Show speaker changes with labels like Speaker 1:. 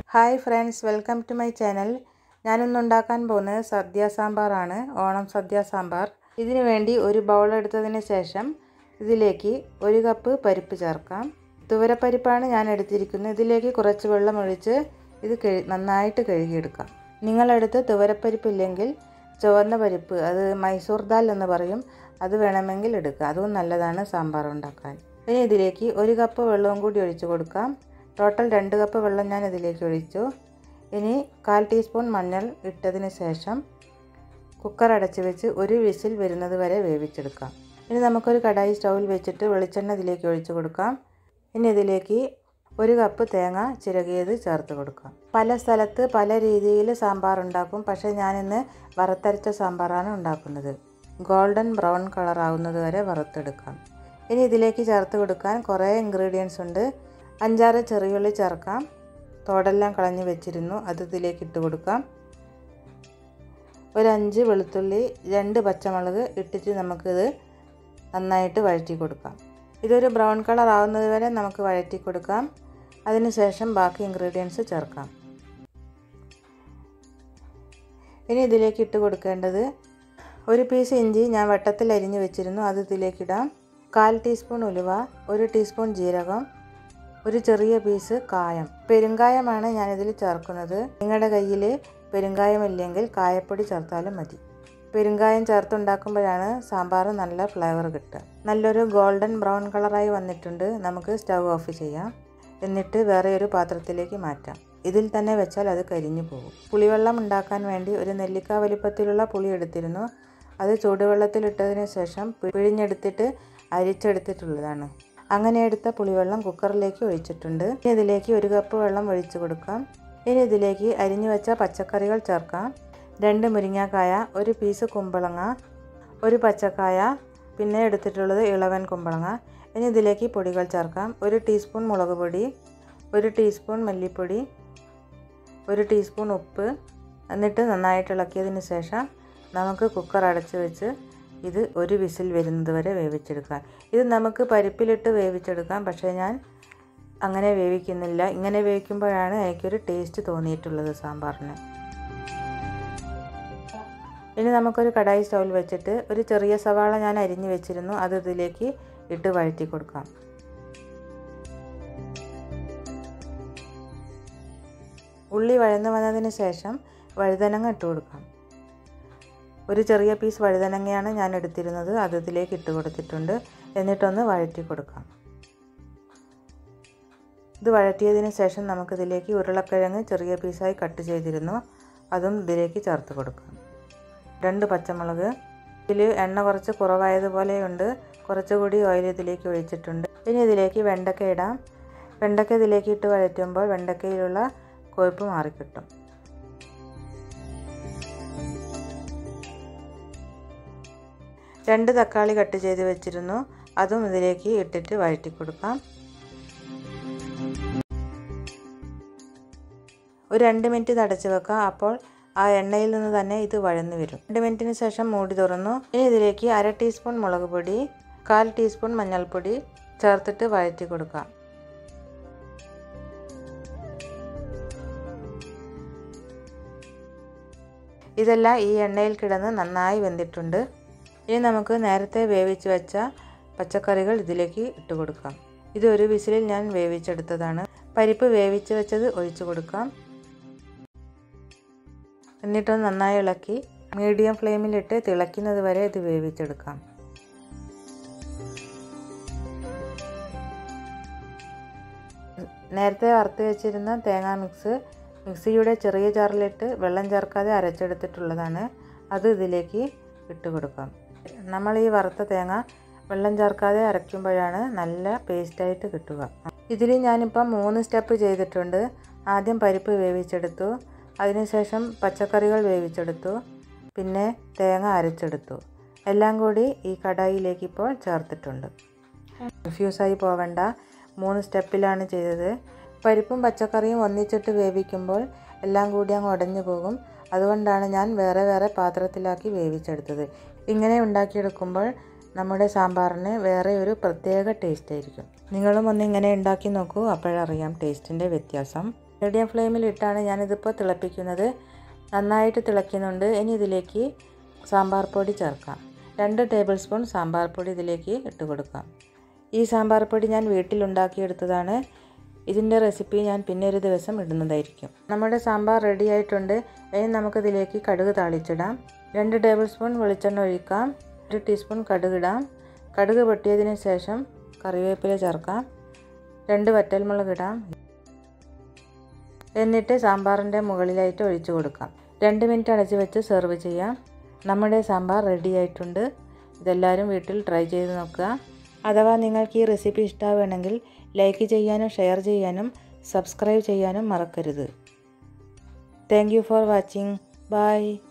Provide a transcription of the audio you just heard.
Speaker 1: hi friends welcome to my channel ഞാനിന്ന് ഉണ്ടാക്കാൻ പോകുന്നത് സദ്യ സാമ്പാറാണ് ഓണം സദ്യ സാമ്പാർ ഇതിനു വേണ്ടി ഒരു ബൗൾ എടുത്തതിന് ശേഷം ഇതിലേക്ക് ഒരു കപ്പ് പരിപ്പ് ചേർക്കാം തുവരപ്പരിപ്പാണ് ഞാൻ എടുത്തിരിക്കുന്നത് ഇതിലേക്ക് കുറച്ച് വെള്ളം ഒഴിച്ച് ഇത് കഴി നന്നായിട്ട് കഴുകിയെടുക്കാം നിങ്ങളെടുത്ത് തുവരപ്പരിപ്പ് ഇല്ലെങ്കിൽ ചുവന്ന പരിപ്പ് അത് മൈസൂർ ദാൽ എന്ന് പറയും അത് വേണമെങ്കിൽ എടുക്കുക അതും നല്ലതാണ് സാമ്പാർ ഉണ്ടാക്കാൻ ഇനി ഇതിലേക്ക് ഒരു കപ്പ് വെള്ളവും കൂടി ഒഴിച്ചു കൊടുക്കാം ടോട്ടൽ രണ്ട് കപ്പ് വെള്ളം ഞാൻ ഇതിലേക്ക് ഒഴിച്ചു ഇനി കാൽ ടീസ്പൂൺ മഞ്ഞൾ ഇട്ടതിന് ശേഷം കുക്കർ അടച്ച് വെച്ച് ഒരു വിസിൽ വരുന്നത് വരെ വേവിച്ചെടുക്കാം ഇനി നമുക്കൊരു കടായി സ്റ്റൗവിൽ വെച്ചിട്ട് വെളിച്ചെണ്ണ ഇതിലേക്ക് ഒഴിച്ചു കൊടുക്കാം ഇനി ഇതിലേക്ക് ഒരു കപ്പ് തേങ്ങ ചിരകിയത് ചേർത്ത് കൊടുക്കാം പല സ്ഥലത്ത് പല രീതിയിൽ സാമ്പാർ ഉണ്ടാക്കും പക്ഷേ ഞാനിന്ന് വറുത്തരച്ച സാമ്പാറാണ് ഉണ്ടാക്കുന്നത് ഗോൾഡൻ ബ്രൗൺ കളർ ആവുന്നത് വരെ വറുത്തെടുക്കാം ഇനി ഇതിലേക്ക് ചേർത്ത് കൊടുക്കാൻ കുറേ ഇൻഗ്രീഡിയൻസ് ഉണ്ട് അഞ്ചാറ് ചെറിയുള്ളി ചേർക്കാം തോടെല്ലാം കളഞ്ഞ് വെച്ചിരുന്നു അത് ഇതിലേക്ക് ഇട്ട് കൊടുക്കാം ഒരു അഞ്ച് വെളുത്തുള്ളി രണ്ട് പച്ചമുളക് ഇട്ടിട്ട് നമുക്കിത് നന്നായിട്ട് വഴറ്റി കൊടുക്കാം ഇതൊരു ബ്രൗൺ കളർ ആവുന്നത് വരെ നമുക്ക് വഴറ്റി കൊടുക്കാം അതിനുശേഷം ബാക്കി ഇൻഗ്രീഡിയൻസ് ചേർക്കാം ഇനി ഇതിലേക്ക് ഇട്ട് കൊടുക്കേണ്ടത് ഒരു പീസ് ഇഞ്ചി ഞാൻ വട്ടത്തിൽ അരിഞ്ഞു വെച്ചിരുന്നു അത് ഇതിലേക്കിടാം കാൽ ടീസ്പൂൺ ഉലുവ ഒരു ടീസ്പൂൺ ജീരകം ഒരു ചെറിയ പീസ് കായം പെരുങ്കായമാണ് ഞാനിതിൽ ചേർക്കുന്നത് നിങ്ങളുടെ കയ്യിൽ പെരുങ്കായമില്ലെങ്കിൽ കായപ്പൊടി ചേർത്താലും മതി പെരുങ്കായം ചേർത്തുണ്ടാക്കുമ്പോഴാണ് സാമ്പാർ നല്ല ഫ്ലേവർ കിട്ടുക നല്ലൊരു ഗോൾഡൻ ബ്രൗൺ കളറായി വന്നിട്ടുണ്ട് നമുക്ക് സ്റ്റൗ ഓഫ് ചെയ്യാം എന്നിട്ട് വേറെ ഒരു പാത്രത്തിലേക്ക് മാറ്റാം ഇതിൽ തന്നെ വെച്ചാൽ അത് കരിഞ്ഞു പോകും പുളിവെള്ളം ഉണ്ടാക്കാൻ വേണ്ടി ഒരു നെല്ലിക്ക വലിപ്പത്തിലുള്ള പുളി എടുത്തിരുന്നു അത് ചൂടുവെള്ളത്തിലിട്ടതിന് ശേഷം പിഴിഞ്ഞെടുത്തിട്ട് അരിച്ചെടുത്തിട്ടുള്ളതാണ് അങ്ങനെ എടുത്ത പുളിവെള്ളം കുക്കറിലേക്ക് ഒഴിച്ചിട്ടുണ്ട് ഇനി ഇതിലേക്ക് ഒരു കപ്പ് വെള്ളം ഒഴിച്ചു കൊടുക്കാം ഇനി ഇതിലേക്ക് അരിഞ്ഞു വെച്ച പച്ചക്കറികൾ ചേർക്കാം രണ്ട് മുരിങ്ങാക്കായ ഒരു പീസ് കുമ്പളങ്ങ ഒരു പച്ചക്കായ പിന്നെ എടുത്തിട്ടുള്ളത് ഇളവൻ കുമ്പളങ്ങ ഇനി ഇതിലേക്ക് പൊടികൾ ചേർക്കാം ഒരു ടീസ്പൂൺ മുളക് പൊടി ഒരു ടീസ്പൂൺ മല്ലിപ്പൊടി ഒരു ടീസ്പൂൺ ഉപ്പ് എന്നിട്ട് നന്നായിട്ട് ഇളക്കിയതിന് ശേഷം നമുക്ക് കുക്കർ അടച്ച് വെച്ച് ഇത് ഒരു വിസിൽ വരുന്നത് വരെ വേവിച്ചെടുക്കാം ഇത് നമുക്ക് പരിപ്പിലിട്ട് വേവിച്ചെടുക്കാം പക്ഷേ ഞാൻ അങ്ങനെ വേവിക്കുന്നില്ല ഇങ്ങനെ വേവിക്കുമ്പോഴാണ് എനിക്കൊരു ടേസ്റ്റ് തോന്നിയിട്ടുള്ളത് സാമ്പാറിന് ഇനി നമുക്കൊരു കടായി സ്റ്റൗവിൽ വെച്ചിട്ട് ഒരു ചെറിയ സവാള ഞാൻ അരിഞ്ഞു വെച്ചിരുന്നു അത് ഇതിലേക്ക് ഇട്ട് വഴറ്റി കൊടുക്കാം ഉള്ളി വഴന്നു വന്നതിന് ശേഷം വഴുതനങ്ങ ഇട്ട് കൊടുക്കാം ഒരു ചെറിയ പീസ് വഴുതനങ്ങയാണ് ഞാൻ എടുത്തിരുന്നത് അത് ഇതിലേക്ക് ഇട്ട് കൊടുത്തിട്ടുണ്ട് എന്നിട്ടൊന്ന് വഴറ്റി കൊടുക്കാം ഇത് വഴറ്റിയതിന് ശേഷം നമുക്കിതിലേക്ക് ഉരുളക്കിഴങ്ങ് ചെറിയ പീസായി കട്ട് ചെയ്തിരുന്നു അതും ഇതിലേക്ക് ചേർത്ത് കൊടുക്കാം രണ്ട് പച്ചമുളക് ഇതിൽ എണ്ണ കുറച്ച് കുറവായതുപോലെയുണ്ട് കുറച്ചുകൂടി ഓയിൽ ഇതിലേക്ക് ഒഴിച്ചിട്ടുണ്ട് ഇനി ഇതിലേക്ക് വെണ്ടക്ക ഇടാം വെണ്ടക്ക ഇതിലേക്ക് ഇട്ട് വഴറ്റുമ്പോൾ വെണ്ടക്കയിലുള്ള കൊഴുപ്പ് മാറിക്കിട്ടും രണ്ട് തക്കാളി കട്ട് ചെയ്ത് വെച്ചിരുന്നു അതും ഇതിലേക്ക് ഇട്ടിട്ട് വഴറ്റി കൊടുക്കാം ഒരു രണ്ട് മിനിറ്റ് തടച്ച് വെക്കാം അപ്പോൾ ആ എണ്ണയിൽ നിന്ന് തന്നെ ഇത് വഴന്നു വരും രണ്ട് മിനിറ്റിന് ശേഷം മൂടി തുറന്നു ഇനി ഇതിലേക്ക് അര ടീസ്പൂൺ മുളക് പൊടി കാൽ ടീസ്പൂൺ മഞ്ഞൾപ്പൊടി ചേർത്തിട്ട് വഴറ്റി കൊടുക്കാം ഇതെല്ലാം ഈ എണ്ണയിൽ കിടന്ന് നന്നായി വെന്തിട്ടുണ്ട് ഇനി നമുക്ക് നേരത്തെ വേവിച്ച് വെച്ച പച്ചക്കറികൾ ഇതിലേക്ക് ഇട്ട് കൊടുക്കാം ഇത് ഒരു വിസിലിൽ ഞാൻ വേവിച്ചെടുത്തതാണ് പരിപ്പ് വേവിച്ച് വെച്ചത് ഒഴിച്ചു കൊടുക്കാം എന്നിട്ടൊന്ന് നന്നായി ഇളക്കി മീഡിയം ഫ്ലെയിമിലിട്ട് തിളയ്ക്കുന്നത് വരെ ഇത് വേവിച്ചെടുക്കാം നേരത്തെ വറുത്ത് വെച്ചിരുന്ന തേങ്ങാ മിക്സ് മിക്സിയുടെ ചെറിയ ജാറിലിട്ട് വെള്ളം ചേർക്കാതെ അരച്ചെടുത്തിട്ടുള്ളതാണ് അത് ഇതിലേക്ക് ഇട്ട് കൊടുക്കാം നമ്മൾ ഈ വറുത്ത തേങ്ങ വെള്ളം ചേർക്കാതെ അരയ്ക്കുമ്പോഴാണ് നല്ല പേസ്റ്റായിട്ട് കിട്ടുക ഇതിൽ ഞാനിപ്പം മൂന്ന് സ്റ്റെപ്പ് ചെയ്തിട്ടുണ്ട് ആദ്യം പരിപ്പ് വേവിച്ചെടുത്തു അതിനുശേഷം പച്ചക്കറികൾ വേവിച്ചെടുത്തു പിന്നെ തേങ്ങ അരച്ചെടുത്തു എല്ലാം കൂടി ഈ കടായിലേക്ക് ഇപ്പോൾ ചേർത്തിട്ടുണ്ട് കൺഫ്യൂസായി പോവേണ്ട മൂന്ന് സ്റ്റെപ്പിലാണ് ചെയ്തത് പരിപ്പും പച്ചക്കറിയും ഒന്നിച്ചിട്ട് വേവിക്കുമ്പോൾ എല്ലാം കൂടി അങ്ങ് ഉടഞ്ഞു പോകും അതുകൊണ്ടാണ് ഞാൻ വേറെ വേറെ പാത്രത്തിലാക്കി വേവിച്ചെടുത്തത് ഇങ്ങനെ ഉണ്ടാക്കിയെടുക്കുമ്പോൾ നമ്മുടെ സാമ്പാറിന് വേറെ ഒരു പ്രത്യേക ടേസ്റ്റ് ആയിരിക്കും നിങ്ങളും ഒന്ന് ഇങ്ങനെ ഉണ്ടാക്കി നോക്കൂ അപ്പോഴറിയാം ടേസ്റ്റിൻ്റെ വ്യത്യാസം മീഡിയം ഫ്ലെയിമിലിട്ടാണ് ഞാനിതിപ്പോൾ തിളപ്പിക്കുന്നത് നന്നായിട്ട് തിളയ്ക്കുന്നുണ്ട് ഇനി ഇതിലേക്ക് സാമ്പാർ പൊടി ചേർക്കാം രണ്ട് ടേബിൾ സ്പൂൺ സാമ്പാർ പൊടി ഇതിലേക്ക് ഇട്ട് കൊടുക്കാം ഈ സാമ്പാർ പൊടി ഞാൻ വീട്ടിലുണ്ടാക്കിയെടുത്തതാണ് ഇതിൻ്റെ റെസിപ്പി ഞാൻ പിന്നെ ഒരു ദിവസം ഇടുന്നതായിരിക്കും നമ്മുടെ സാമ്പാർ റെഡി ആയിട്ടുണ്ട് ഇനി നമുക്കിതിലേക്ക് കടുക് താളിച്ചിടാം രണ്ട് ടേബിൾ സ്പൂൺ വെളിച്ചെണ്ണ ഒഴിക്കാം ഒരു ടീസ്പൂൺ കടുകിടാം കടുക് പൊട്ടിയതിന് ശേഷം കറിവേപ്പില ചേർക്കാം രണ്ട് വറ്റൽമുളക് ഇടാം എന്നിട്ട് സാമ്പാറിൻ്റെ മുകളിലായിട്ട് ഒഴിച്ചു കൊടുക്കാം രണ്ട് മിനിറ്റ് അടച്ച് വെച്ച് സെർവ് ചെയ്യാം നമ്മുടെ സാമ്പാർ റെഡി ആയിട്ടുണ്ട് ഇതെല്ലാവരും വീട്ടിൽ ട്രൈ ചെയ്ത് നോക്കുക അഥവാ നിങ്ങൾക്ക് ഈ റെസിപ്പി ഇഷ്ടമാവുകയാണെങ്കിൽ ലൈക്ക് ചെയ്യാനും ഷെയർ ചെയ്യാനും സബ്സ്ക്രൈബ് ചെയ്യാനും മറക്കരുത് thank you for watching by